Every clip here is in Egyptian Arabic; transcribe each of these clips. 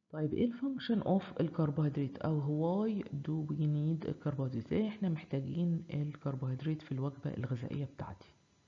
طيب ايه الفانكشن اوف الكربوهيدرات او why do we need الكربوهيدرات ليه احنا محتاجين الكربوهيدرات في الوجبة الغذائية بتاعتي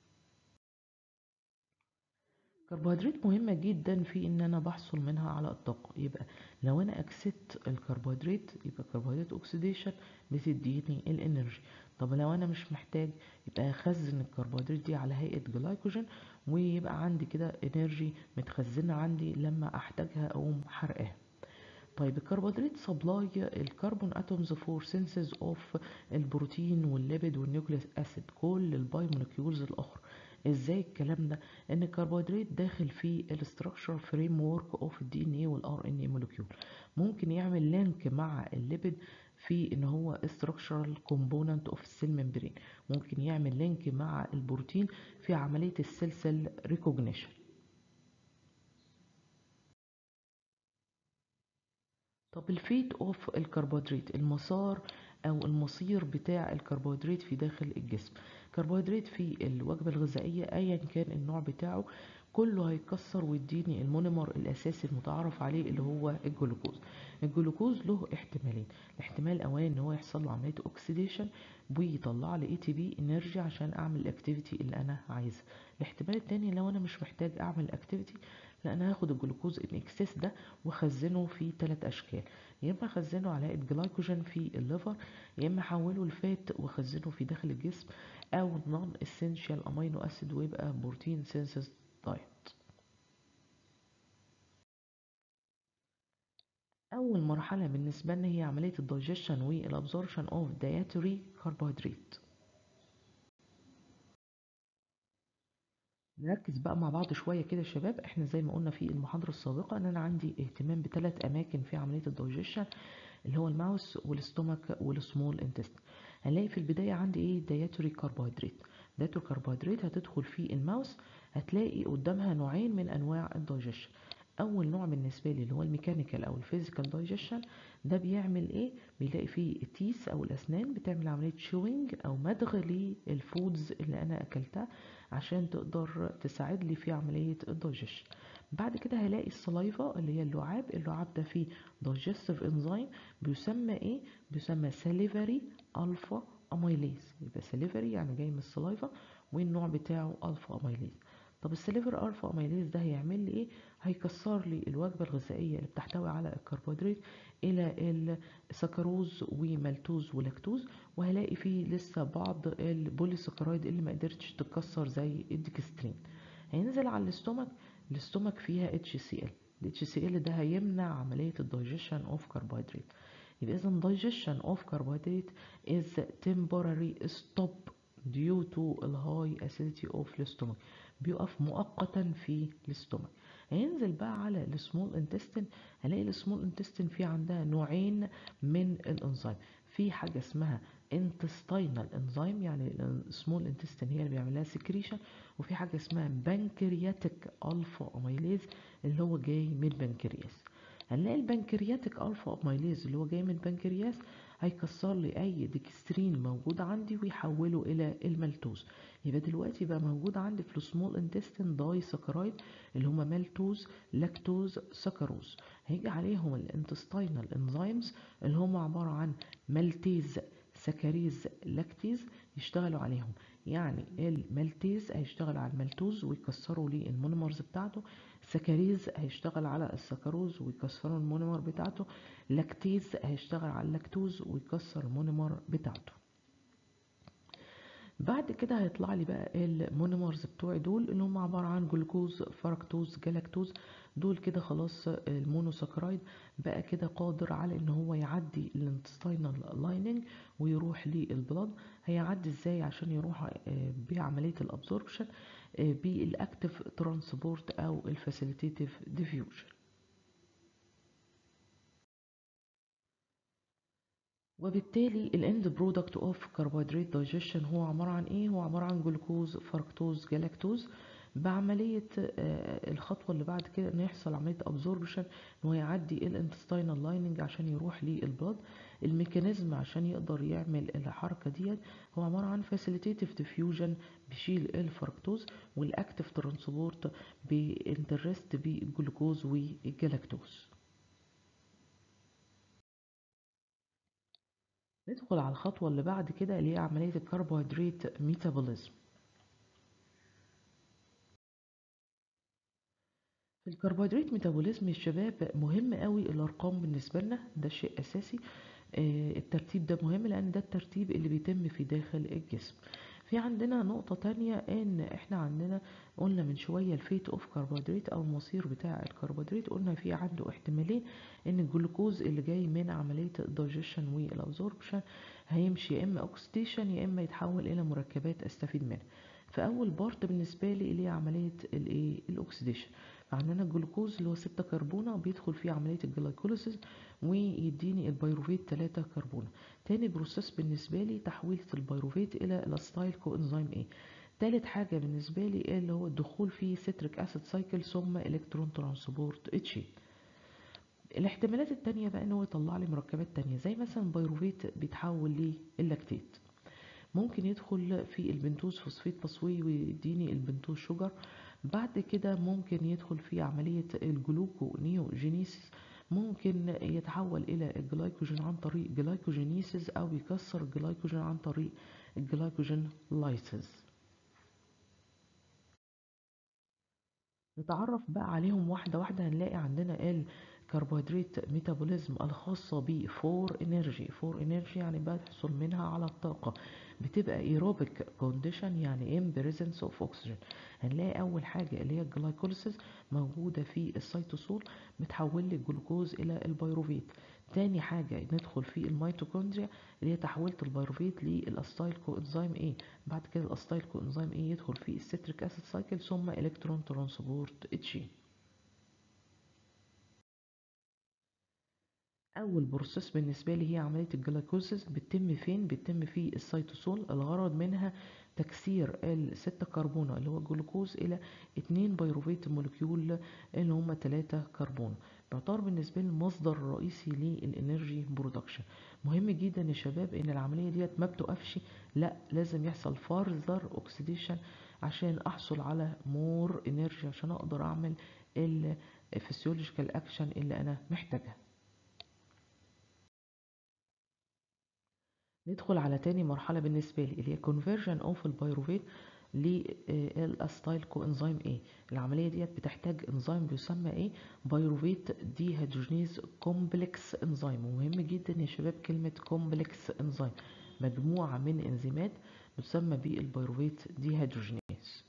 الكربوهيدرات مهمة جدا في ان انا بحصل منها على الطاقة يبقى لو انا اكسدت الكربوهيدرات يبقى الكربوهيدرات اوكسيديشن بتديني الانرجي طب لو انا مش محتاج يبقى اخزن الكربوهيدرات دي على هيئة جلايكوجين ويبقى عندي كده انرجي متخزنة عندي لما احتاجها اقوم حرقاها طيب الكربوهيدرات سبلاي الكربون اتومز فور سينسز اوف البروتين والليبيد والنيوكليس اسيد كل الباي مولكيولز الاخرى ازاي الكلام ده ان الكربوهيدرات داخل في الاستراكشر فريم ورك اوف الدي ان اي والار ان اي مولكيول ممكن يعمل لينك مع الليبيد في ان هو structural component of cell membrane ممكن يعمل لينك مع البروتين في عملية السيل سيل ريكوجنيشن طب الفيت اوف الكربوهيدرات المسار او المصير بتاع الكربوهيدرات في داخل الجسم الكربوهيدرات في الوجبة الغذائية ايا كان النوع بتاعه كله هيتكسر ويديني المونيمر الاساسي المتعارف عليه اللي هو الجلوكوز الجلوكوز له احتمالين الاحتمال الاولاني ان هو يحصل له عمليه اوكسيديشن ويطلع لي اي تي بي انرجي عشان اعمل الاكتيفيتي اللي انا عايزها الاحتمال التاني لو انا مش محتاج اعمل اكتيفيتي لا انا هاخد الجلوكوز ان اكسس ده واخزنه في ثلاث اشكال يا اما اخزنه على هيئه جلايكوجين في الليفر يا اما احوله لفات واخزنه في داخل الجسم او نون اسينشال امينو اسيد ويبقى بروتين سينسز دايت اول مرحله بالنسبه لنا هي عمليه الدايجيشن والابزوربشن اوف dietary كربوهيدرات نركز بقى مع بعض شويه كده يا شباب احنا زي ما قلنا في المحاضره السابقه ان انا عندي اهتمام بثلاث اماكن في عمليه الدايجيشن اللي هو الماوس والاستومك والسمول انتست هنلاقي في البدايه عندي ايه دايتوري كربوهيدرات دايتوري كربوهيدرات هتدخل في الماوس هتلاقي قدامها نوعين من انواع الدايجيشن اول نوع بالنسبه لي اللي هو الميكانيكال او الفيزيكال دايجيشن ده بيعمل ايه بيلاقي فيه التيس او الاسنان بتعمل عمليه شوينج او مدغ للفودز اللي انا اكلتها عشان تقدر تساعد لي في عمليه الدايجيشن بعد كده هلاقي السلايفا اللي هي اللعاب اللعاب ده فيه دايجستيف انزيم بيسمى ايه بيسمى ساليفري الفا اميليز يبقى ساليفري يعني جاي من السلايفا والنوع بتاعه الفا اميليز طب السليفر الفا اميليز ده هيعمل لي ايه هيكسر لي الوجبه الغذائيه اللي بتحتوي على الكربوهيدرات الى السكروز ومالتوز ولاكتوز وهلاقي فيه لسه بعض البوليسكرايد اللي ما قدرتش تتكسر زي الديكسترين هينزل على الاستومك الاستومك فيها اتش سي ال الاتش سي ال ده هيمنع عمليه الدايجيشن اوف كربوهيدرات يبقى اذا digestion of carbohydrate is temporary stop due to high acidity of the stomach بيقف مؤقتا في الاستومك هينزل بقى على السمول انتستين هلاقي السمول انتستين في عندها نوعين من الانزيم في حاجه اسمها intestinal انزيم يعني السمول انتستين هي اللي بيعملها سكريشن وفي حاجه اسمها بنكرياتيك الفا اميليز اللي هو جاي من البنكرياس هنلاقي البنكرياتيك الفا اميليز اللي هو جاي من البنكرياس هيكسر لي اي ديكسترين موجود عندي ويحوله الى المالتوز يبقى دلوقتي بقى موجود عندي في السمول انتستين داي سكرايد اللي هما مالتوز لاكتوز سكروز هيجي عليهم الانتستينال انزيمز اللي هما عباره عن مالتيز سكريز لاكتيز يشتغلوا عليهم يعني المالتيز هيشتغل على المالتوز ويكسروا لي المونيمرز بتاعته سكريز هيشتغل على السكروز ويكسروا المونيمر بتاعته لاكتيز هيشتغل على اللاكتوز ويكسر المونيمر بتاعته بعد كده هيطلع لي بقى المونيمرز بتوعي دول اللي هم عباره عن جلوكوز فركتوز جلاكتوز دول كده خلاص المونوساكرايد بقى كده قادر على ان هو يعدي الانتستينال لايننج ويروح للبلاد هيعدي ازاي عشان يروح بعمليه الابزوربشن بالاكتف ترانسبورت او الفاسيليتيف ديفيوجن وبالتالي الاند برودكت اوف كربوهيدرات دايجيشن هو عباره عن ايه هو عباره عن جلوكوز فركتوز جلاكتوز بعمليه الخطوه اللي بعد كده ان يحصل عمليه ابزوربشن ان هو يعدي الانتستينال لايننج عشان يروح للبلاد الميكانيزم عشان يقدر يعمل الحركه ديت هو عباره عن فاسيليتيف ديفيوجن بيشيل الفركتوز والاكتف ترانسبورت بانترست بالجلوكوز والجلاكتوز ندخل على الخطوة اللي بعد كده اللي هي عملية الكربوهيدرات ميتابوليزم في الكربوهيدرات ميتابوليزم يا شباب مهم قوي الارقام بالنسبه لنا ده شيء اساسي آه، الترتيب ده مهم لان ده الترتيب اللي بيتم في داخل الجسم في عندنا نقطة تانية ان احنا عندنا قلنا من شوية الفيت اوف كربوهيدرات او المصير بتاع الكربوهيدرات قلنا في عنده احتمالين ان الجلوكوز اللي جاي من عملية الدايجيشن والابزوربشن هيمشي يا اما اوكسيديشن يا اما يتحول الى مركبات استفيد منها فاول بارت بالنسبة لي اللي هي عملية الايه الاكسيديشن عندنا الجلوكوز اللي هو ستة كربونة بيدخل فيه عملية الجلايكوليسيس ويديني البيروفيت تلاتة كربونة تاني بروسيس بالنسبة لي تحويلة البيروفيت إلى الاستايل كوانزيم A تالت حاجة بالنسبة لي اللي هو الدخول في سيتريك أسيد سايكل ثم إلكترون ترانسبورت اتشين الاحتمالات التانية بقى ان هو يطلع لي مركبات تانية زي مثلا البيروفيت بيتحول للاكتيت ممكن يدخل في البنتوز فوسفيت بصوي ويديني البنتوز شجر بعد كده ممكن يدخل في عملية الجلوكو نيوجينيسيس ممكن يتحول إلى الجلايكوجين عن طريق جلايكوجينيسيس أو يكسر الجلايكوجين عن طريق الجلايكوجين لايسيس نتعرف بقى عليهم واحدة واحدة هنلاقي عندنا الكربوهيدرات ميتابوليزم الخاصة ب فور انرجي فور انرجي يعني بحصل منها على الطاقة بتبقى ايروبيك كونديشن يعني ان بريزنس اوف اوكسجين هنلاقي اول حاجة اللي هي الجلايكوليسيس موجودة في السيتوسول بتحول لي الجلوكوز الى البيروفيت تاني حاجة ندخل في الميتوكوندريا اللي هي تحويلة البيروفيت للاستايل كوانزيم A بعد كده الاستايل كوانزيم A يدخل في الستريك اسيد سايكل ثم الكترون ترانسبورت اتشين اول بروسيس بالنسبه لي هي عمليه الجلايكوزيس بتتم فين بتتم في السيتوسول الغرض منها تكسير الستة كربونة اللي هو الجلوكوز الى اتنين بيروفيت مولكيول اللي هما تلاتة كربون بيعتبر بالنسبة لي المصدر الرئيسي للانرجي برودكشن مهم جدا يا شباب ان العملية ديت ما بتقفش لا لازم يحصل فارذر اوكسيديشن عشان احصل على مور انرجي عشان اقدر اعمل الفسيولوجيكال اكشن اللي انا محتاجها ندخل على تاني مرحلة بالنسبة لي اللي هي conversion of البيروفيت للاستايل كوانزيم A العملية ديت بتحتاج انزيم بيسمى ايه بيروفيت دي هيدروجينيز كومبلكس انزيم ومهم جدا يا شباب كلمة كومبلكس انزيم مجموعة من انزيمات بتسمى بالبيروفيت دي هيدروجينيز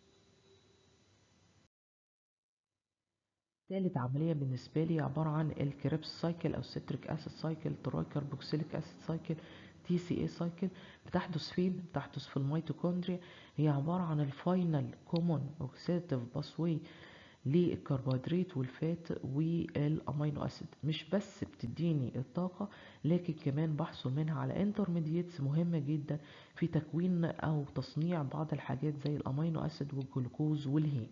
تالت عملية بالنسبة لي عبارة عن الكريبس سايكل أو سيتريك أسيد سايكل تراي كربوكسيليك أسيد سايكل تي سي اي سايكل بتحدث فين؟ بتحدث في الميتوكوندريا هي عبارة عن الفاينل كومون اوكسيديف باسوي للكربوهيدرات والفات والامينو اسيد مش بس بتديني الطاقة لكن كمان بحصل منها على انترميديتس مهمة جدا في تكوين او تصنيع بعض الحاجات زي الامينو اسيد والجلوكوز والهيم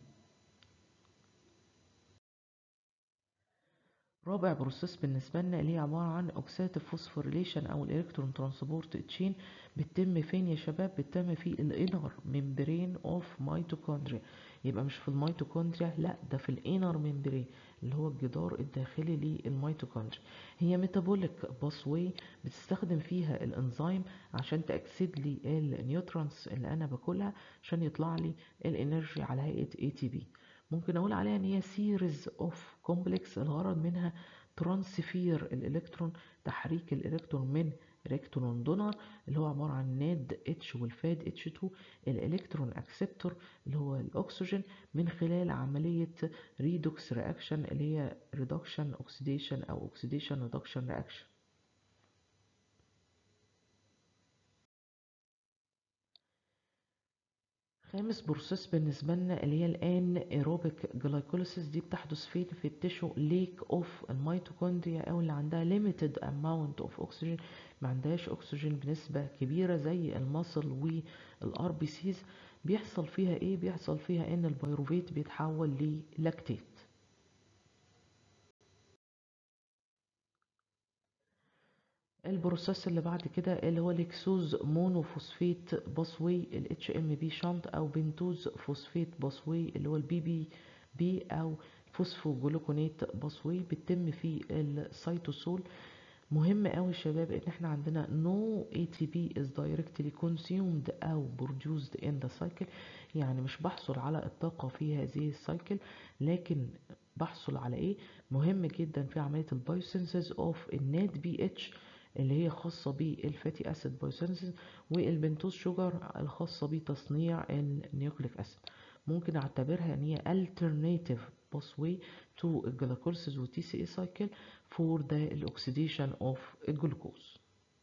رابع بروسيس بالنسبة لنا اللي هي عبارة عن اوكسيديف فوسفوريليشن او الالكترون ترانسبورت تشين بتتم فين يا شباب بتتم في الانر ممبرين اوف ميتوكوندريا يبقى مش في الميتوكوندريا لا ده في الانر ممبرين اللي هو الجدار الداخلي للميتوكوندريا هي ميتابوليك باسوي بتستخدم فيها الانزيم عشان تاكسد لي النيوترونز اللي انا باكلها عشان يطلع لي الانرجي على هيئه اي تي بي ممكن اقول عليها ان هي سيريز اوف كومبلكس الغرض منها ترانسفير الالكترون تحريك الالكترون من الكترون دونر اللي هو عباره عن ناد اتش والفاد اتش 2 الالكترون اكسبتور اللي هو الاكسجين من خلال عمليه ريدوكس رياكشن اللي هي ريدكشن اوكسيديشن او اوكسيديشن ريدكشن رياكشن خامس بروسيس بالنسبة لنا اللي هي الان ايروبيك جلايكوليسيس دي بتحدث فين في التشو ليك اوف الميتوكوندريا او اللي عندها ليميتد اماونت اوف اكسجين ما عندهاش اكسجين بنسبة كبيرة زي المصل والار بي سيز بيحصل فيها ايه بيحصل فيها ان البيروفيت بيتحول للاكتيت البروسيس اللي بعد كده اللي هو الاكسوز مونوفوسفيت باسوي الاتش ام بي شنط او بنتوز فوسفيت باسوي اللي هو البي بي بي او فوسفوجلوكونات باسوي بتتم في السيتوسول مهم قوي يا شباب ان احنا عندنا no ATP is directly consumed او produced in the cycle يعني مش بحصل على الطاقة في هذه السايكل لكن بحصل على ايه مهم جدا في عملية البايوسينثيز اوف النات بي اتش اللي هي خاصة بالفاتي اسيد بايوسينثيز والبنتوز شوجر الخاصة بتصنيع النيوكليك اسيد ممكن اعتبرها ان هي alternative pathway to glycolysis و TCA cycle for the oxidation of glucose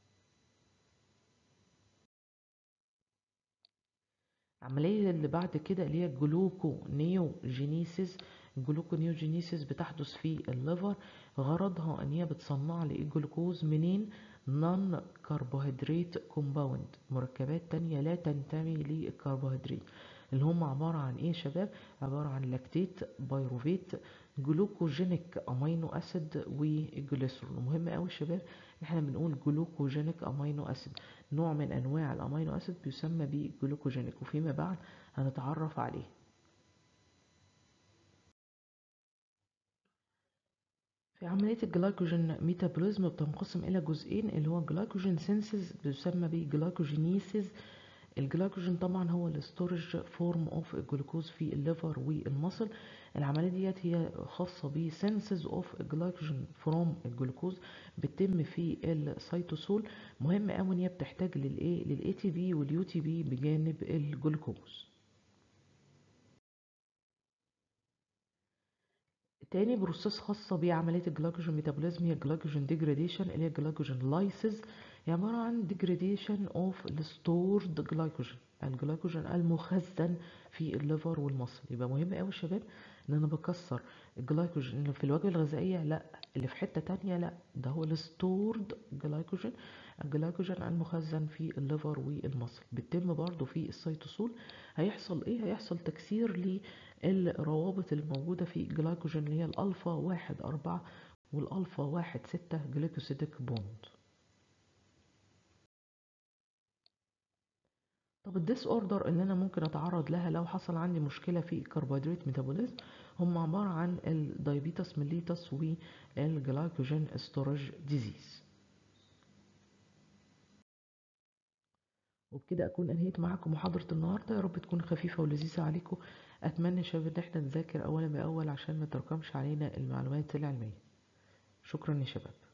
العملية اللي بعد كده اللي هي جلوكونيوجينيسيس الجلوكونيوجينيسيس بتحدث في الليفر غرضها ان هي بتصنع لي الجلوكوز منين نون كربوهيدرات كومباوند مركبات تانية لا تنتمي للكربوهيدرات اللي هم عبارة عن ايه يا شباب عبارة عن لاكتيت بايروفيت جلوكوجينيك امينو اسيد والجليسرول مهم قوي يا شباب احنا بنقول جلوكوجينيك امينو اسيد نوع من انواع الامينو اسيد بيسمى بجلوكوجينيك وفيما بعد هنتعرف عليه في عملية الجلايكوجين ميتابوليزم بتنقسم إلى جزئين اللي هو جلايكوجين سينسز بيسمى بجلايكوجينيسيس الجلايكوجين طبعا هو الستورج فورم اوف الجلوكوز في الليفر والمصل العمليه ديت هي خاصه بسنسز اوف الجلايكوجين فروم الجلوكوز بتتم في السيتوسول مهم قوي ان هي بتحتاج للايه للاي تي بي واليو تي بي بجانب الجلوكوز تاني بروسيس خاصة بعملية الجلايكوجين ميتابوليزم هي الجلايكوجين ديجراديشن اللي هي الجلايكوجين لايسز هي عبارة عن degradation of the stored glycogen الجلايكوجين المخزن في الليفر والمصل يبقى مهم قوي شباب ان انا بكسر الجلايكوجين اللي في الوجبة الغذائية لا اللي في حتة تانية لا ده هو الستورد جلايكوجين الجلايكوجين المخزن في الليفر والمصل بيتم برضو في السيتوسول هيحصل ايه هيحصل تكسير للروابط الموجودة في الجلايكوجين اللي هي الالفا واحد اربعة والالفا واحد ستة جليكوسيديك بوند طب الديس اوردر اللي انا ممكن اتعرض لها لو حصل عندي مشكله في الكربوهيدرات ميتابوليزم هم عباره عن الدايبيتس ميليتس والجلايكوجين ستورج ديزيز وبكده اكون انهيت معاكم محاضره النهارده يا رب تكون خفيفه ولذيذه عليكم اتمنى يا شباب ان احنا نذاكر اولا باول عشان ما تركمش علينا المعلومات العلميه شكرا يا شباب